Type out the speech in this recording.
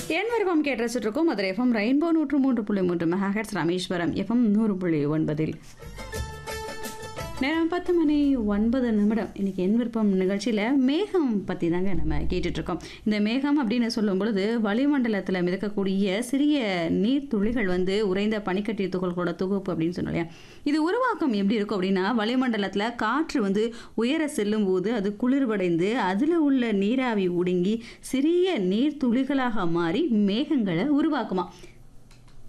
என் விருப்பம் கேட்டு ரசிச்சிருக்கோம் Madurai FM rainbow நூற்று மூன்று புள்ளி மூன்று மெகாஹெட்ஸ் ராமேஸ்வரம் எஃப்எம் நூறு புள்ளி ஒன்பதில் நேரம் பத்து மணி ஒன்பது நிமிடம் இன்னைக்கு என் விருப்பம் நிகழ்ச்சியில் மேகம் பற்றி தாங்க நம்ம கேட்டுட்ருக்கோம் இந்த மேகம் அப்படின்னு சொல்லும் பொழுது வளிமண்டலத்தில் மிதக்கக்கூடிய சிறிய நீர் துளிகள் வந்து உறைந்த பனிக்கட்டி துகள்களோட தொகுப்பு அப்படின்னு சொன்னோம் இல்லையா இது உருவாக்கம் எப்படி இருக்கும் அப்படின்னா வளிமண்டலத்தில் காற்று வந்து உயர செல்லும் போது அது குளிர்வடைந்து அதில் உள்ள நீராவி ஒடுங்கி சிறிய நீர் துளிகளாக மாறி மேகங்களை உருவாக்குமா